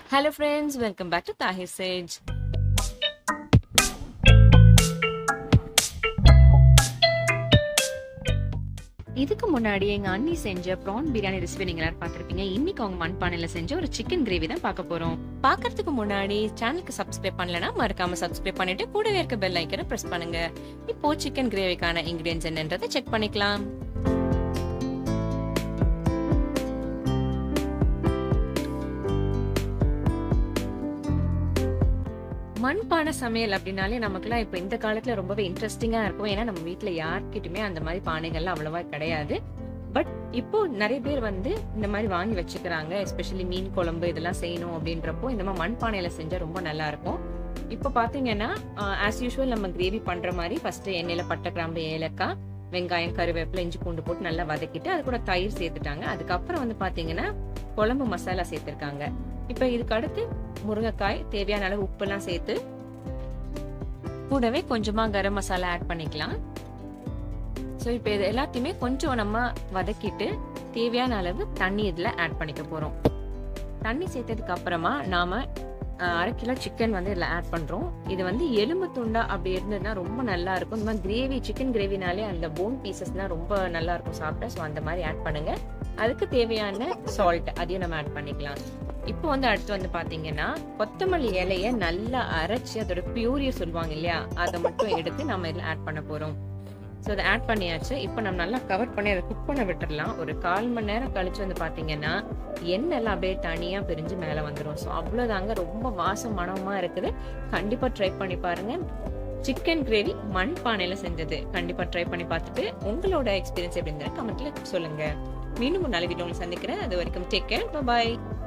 hello friends welcome back to Tahir சேஜ் இதுக்கு முன்னாடி எங்க அண்ணி செஞ்ச ப்ரான் பிரியாணி ரெசிபி நீங்க எல்லாரும் பார்த்திருப்பீங்க இன்னைக்கு அவங்க மண்பானையில செஞ்ச ஒரு சிக்கன் கிரேவி தான் பார்க்க போறோம் பார்க்கறதுக்கு முன்னாடி சேனலுக்கு சப்ஸ்கிரைப் பண்ணலனா மறக்காம சப்ஸ்கிரைப் பண்ணிட்டு கூடவே இருக்க பெல் ஐக்கனை பிரஸ் பண்ணுங்க இப்போ சிக்கன் கிரேவிக்கான இன்கிரியன்ஸ் என்னன்றதை செக் பண்ணிக்கலாம் மண்பானை சமையல் அப்படின்னாலே நமக்குலாம் இப்போ இந்த காலத்துல ரொம்பவே இன்ட்ரெஸ்டிங்கா இருக்கும் ஏன்னா நம்ம வீட்ல யார்கிட்டயுமே அந்த மாதிரி பானைகள்லாம் அவ்வளவா கிடையாது பட் இப்போ நிறைய பேர் வந்து இந்த மாதிரி வாங்கி வச்சுக்கிறாங்க எஸ்பெஷலி மீன் குழம்பு இதெல்லாம் செய்யணும் அப்படின்றப்போ இந்த மாதிரி மண்பானையில செஞ்சா ரொம்ப நல்லா இருக்கும் இப்போ பாத்தீங்கன்னா ஆஸ் யூஷுவல் நம்ம கிரேவி பண்ற மாதிரி ஃபர்ஸ்ட் எண்ணெயில பட்டை கிராம்பு ஏலக்காய் வெங்காயம் கருவேப்பிலை இஞ்சி பூண்டு போட்டு நல்லா வதக்கிட்டு அது கூட தயிர் சேர்த்துட்டாங்க அதுக்கப்புறம் வந்து பாத்தீங்கன்னா குழம்பு மசாலா சேர்த்திருக்காங்க இப்போ இதுக்கு அடுத்து முருங்கைக்காய் தேவையான அளவு உப்புலாம் சேர்த்து கூடவே கொஞ்சமா கரம் மசாலா ஆட் பண்ணிக்கலாம் ஸோ இப்போ இது எல்லாத்தையுமே கொஞ்சம் நம்ம வதக்கிட்டு தேவையான அளவு தண்ணி இதில் ஆட் பண்ணிக்க போகிறோம் தண்ணி சேர்த்ததுக்கு அப்புறமா நாம அரை கிலோ சிக்கன் வந்து இதில் ஆட் பண்ணுறோம் இது வந்து எலும்பு துண்டா அப்படி இருந்ததுன்னா ரொம்ப நல்லா இருக்கும் இந்த மாதிரி கிரேவி சிக்கன் கிரேவினாலே அந்த போன் பீசஸ்லாம் ரொம்ப நல்லா இருக்கும் சாப்பிட ஸோ அந்த மாதிரி ஆட் பண்ணுங்க அதுக்கு தேவையான சால்ட் அதையும் நம்ம ஆட் பண்ணிக்கலாம் இப்போ வந்து அடுத்து வந்து பாத்தீங்கன்னா கொத்தமல்லி இலைய நல்லா அரைச்சு அதோட பியூரிய சொல்லுவாங்க இல்லையா அதை மட்டும் எடுத்து நம்ம இதில் ஆட் பண்ண போறோம் ஸோ அதை ஆட் பண்ணியாச்சு இப்போ நம்ம நல்லா கவர் பண்ணி அதை குக் பண்ண விட்டுடலாம் ஒரு கால் மணி நேரம் கழிச்சு வந்து பாத்தீங்கன்னா எண்ணெய்லாம் அப்படியே தனியா பிரிஞ்சு மேலே வந்துடும் ஸோ அவ்வளோதாங்க ரொம்ப வாசம் மனமா இருக்குது கண்டிப்பா ட்ரை பண்ணி பாருங்க சிக்கன் கிரேவி மண் பானையில செஞ்சது கண்டிப்பா ட்ரை பண்ணி பார்த்துட்டு உங்களோட எக்ஸ்பீரியன்ஸ் எப்படிங்கிற கமெண்ட்ல சொல்லுங்க மீண்டும் ஒரு நல்ல வீடியோ சந்திக்கிறேன் அது வரைக்கும் டேக் கேர் பாய்